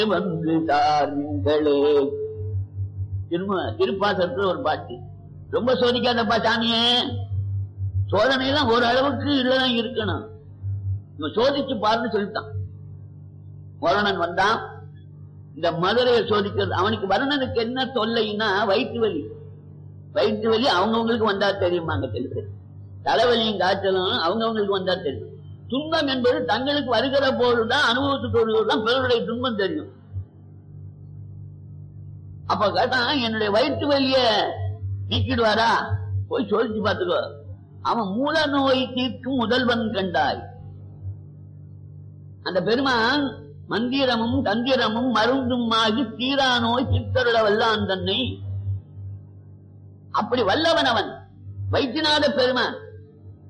வந்து தாருங்களே திரும்ப திருப்பாசத்துல ஒரு பாட்டு ரொம்ப சோதிக்காதப்பா சாமியே சோதனை எல்லாம் ஓரளவுக்கு இதுலதான் இருக்கணும் இவன் சோதிச்சு பாருன்னு சொல்லிட்டான் வருணன் வந்தான் இந்த மதுரையை சோதிக்கிறது அவனுக்கு வருணனுக்கு என்ன தொல்லைன்னா வயிற்று வலி வயிற்று வலி அவங்கவுங்களுக்கு வந்தா தெரியுமாங்க தெரியுது தலைவலியும் காய்ச்சலும் அவங்கவுங்களுக்கு வந்தா தெரியும் துன்பம் என்பது தங்களுக்கு வருகிற போதுதான் அனுபவத்துக்கு தான் பிறருடைய துன்பம் தெரியும் அப்ப கேட்டான் என்னுடைய வயிற்று வலிய நீக்கிடுவாரா போய் சோதிச்சு பார்த்துக்கோ அவன் மூல நோய் தீர்க்கும் முதல்வன் கண்டாய் அந்த பெருமான் மந்திரமும் தந்திரமும் மருந்தும் ஆகி தீரா நோய் சித்தருட வல்லான் தன்னை அப்படி வல்லவன் அவன் வைத்தியநாத பெருமான்